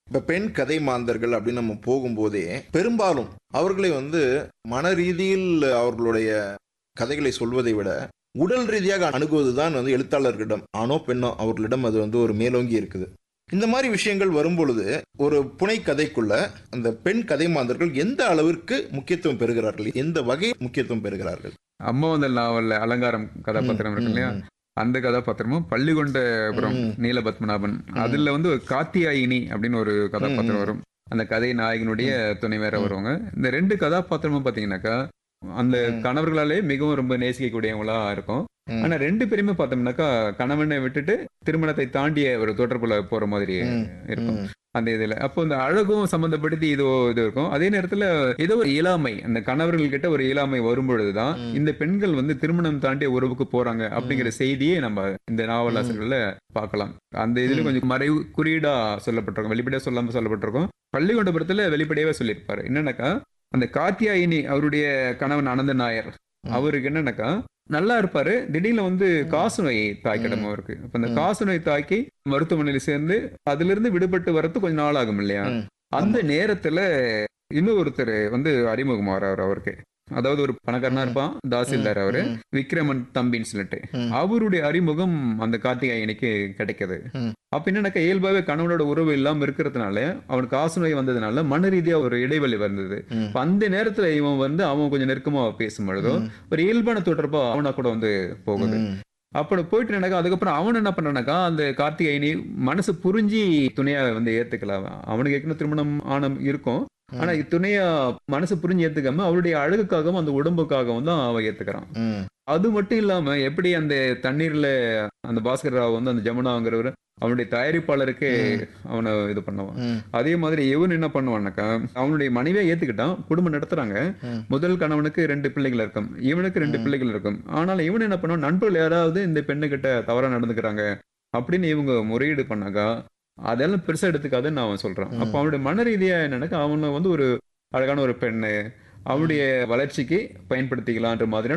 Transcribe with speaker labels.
Speaker 1: இப்ப பெண் கதை மாந்தர்கள் அப்படின்னு நம்ம போகும்போதே பெரும்பாலும் அவர்களை வந்து மன ரீதியில் அவர்களுடைய கதைகளை சொல்வதை விட உடல் ரீதியாக அணுகுவதுதான் வந்து எழுத்தாளர்களிடம் ஆணோ பெண்ணோ அவர்களிடம் அது வந்து ஒரு மேலோங்கி இருக்குது இந்த மாதிரி விஷயங்கள் வரும்பொழுது ஒரு புனை கதைக்குள்ள அந்த பெண் கதை மாந்தர்கள் எந்த அளவிற்கு முக்கியத்துவம் பெறுகிறார்கள் எந்த வகை முக்கியத்துவம் பெறுகிறார்கள்
Speaker 2: அம்மா வந்தல் நாவல்ல அலங்காரம் கதாபாத்திரம் இருக்கு இல்லையா
Speaker 1: ம்,
Speaker 2: அந்த கதாபாத்திரமும் பள்ளிகொண்டபுரம்
Speaker 1: ம்.
Speaker 2: நீல பத்மநாபன் அதுல வந்து ஒரு காத்தியாயினி அப்படின்னு ஒரு கதாபாத்திரம்
Speaker 1: ம்.
Speaker 2: வரும் அந்த கதை நாயகனுடைய துணை வேற வருவாங்க இந்த ரெண்டு கதாபாத்திரமும் பாத்தீங்கன்னாக்கா அந்த
Speaker 1: ம்.
Speaker 2: கணவர்களாலே மிகவும் ரொம்ப நேசிக்கக்கூடியவங்களா இருக்கும்
Speaker 1: ம்.
Speaker 2: ஆனா ரெண்டு பேருமே பார்த்தோம்னாக்கா கணவனை விட்டுட்டு திருமணத்தை தாண்டிய ஒரு தொடர்புல போற மாதிரி
Speaker 1: ம்,
Speaker 2: இருக்கும்
Speaker 1: ம்,
Speaker 2: அந்த இதுல அப்போ இந்த அழகும் சம்பந்தப்படுத்தி இதோ இது இருக்கும் அதே நேரத்துல ஏதோ ஒரு இயலாமை அந்த கணவர்கள் கிட்ட ஒரு இயலாமை வரும்பொழுதுதான்
Speaker 1: ம்.
Speaker 2: இந்த பெண்கள் வந்து திருமணம் தாண்டிய உறவுக்கு போறாங்க அப்படிங்கிற செய்தியே நம்ம இந்த நாவலாசிரியர்கள்ல பார்க்கலாம் அந்த இதுல
Speaker 1: ம்.
Speaker 2: கொஞ்சம் மறைவு குறியீடா சொல்லப்பட்டிருக்கும் வெளிப்படையா சொல்லாம சொல்லப்பட்டிருக்கும் பள்ளிகொண்டபுரத்துல வெளிப்படையாவே சொல்லியிருப்பாரு என்னன்னாக்கா அந்த காத்தியாயினி அவருடைய கணவன் அனந்த நாயர்
Speaker 1: ம்.
Speaker 2: அவருக்கு என்னன்னாக்கா நல்லா இருப்பாரு திடீர்னு வந்து காசு நோய் தாக்கிடமும் இருக்கு அப்ப அந்த
Speaker 1: ம்.
Speaker 2: காசு நோய் தாக்கி மருத்துவமனையில சேர்ந்து அதுல இருந்து விடுபட்டு வரது கொஞ்ச நாள் ஆகும் இல்லையா
Speaker 1: ம்.
Speaker 2: அந்த நேரத்துல இன்னும் ஒருத்தர் வந்து அறிமுகமாறாரு அவருக்கு அதாவது ஒரு பணக்காரனா
Speaker 1: ம்.
Speaker 2: இருப்பான் தாசில்தார் அவரு
Speaker 1: ம்,
Speaker 2: விக்ரமன் தம்பின்னு சொல்லிட்டு
Speaker 1: ம்.
Speaker 2: அவருடைய அறிமுகம் அந்த கார்த்திகாயனுக்கு கிடைக்குது
Speaker 1: ம்.
Speaker 2: அப்ப என்னன்னாக்கா இயல்பாவே கணவனோட உறவு இல்லாம இருக்கிறதுனால அவனுக்கு காசு நோய் வந்ததுனால மன ரீதியா ஒரு இடைவெளி வந்தது
Speaker 1: ம்,
Speaker 2: அப்ப அந்த நேரத்துல இவன் வந்து அவன் கொஞ்சம் நெருக்கமா பேசும் பொழுதோ
Speaker 1: ம்,
Speaker 2: ஒரு இயல்பான தொடர்பா அவனா கூட வந்து போகுது
Speaker 1: ம்,
Speaker 2: அப்படி போயிட்டு எனக்கு அதுக்கப்புறம் அவன் என்ன பண்றானாக்கா அந்த கார்த்திகைனி மனசு புரிஞ்சு துணையா வந்து ஏத்துக்கலாம் அவனுக்கு ஏற்கனவே திருமணம் ஆனம் இருக்கும் ஆனா துணையா மனசு புரிஞ்சு ஏத்துக்காம அவருடைய அழகுக்காகவும் அந்த உடம்புக்காகவும் தான் அவன் ஏத்துக்கிறான்
Speaker 1: ம்,
Speaker 2: அது மட்டும் இல்லாம எப்படி அந்த தண்ணீர்ல அந்த பாஸ்கர் ராவ் வந்து அந்த ஜமுனாங்கிறவர் அவனுடைய தயாரிப்பாளருக்கு அவனை இது பண்ணுவான்
Speaker 1: ம்,
Speaker 2: அதே மாதிரி இவன் என்ன பண்ணுவான்னாக்கா அவனுடைய மனைவியை ஏத்துக்கிட்டான் குடும்பம் நடத்துறாங்க
Speaker 1: ம்.
Speaker 2: முதல் கணவனுக்கு ரெண்டு பிள்ளைகள் இருக்கும் இவனுக்கு ரெண்டு
Speaker 1: ம்.
Speaker 2: பிள்ளைகள் இருக்கும் ஆனாலும் இவன் என்ன பண்ணுவான் நண்பர்கள் யாராவது இந்த பெண்ணு கிட்ட தவறா நடந்துக்கிறாங்க அப்படின்னு இவங்க முறையீடு பண்ணாக்கா அதெல்லாம் பெருசா எடுத்துக்காதுன்னு அவன் சொல்றான்
Speaker 1: ம்.
Speaker 2: அப்ப அவனுடைய மன ரீதியா என்னன்னாக்கா அவனை வந்து ஒரு அழகான ஒரு பெண்ணு அவனுடைய வளர்ச்சிக்கு பயன்படுத்திக்கலான்ற மாதிரியான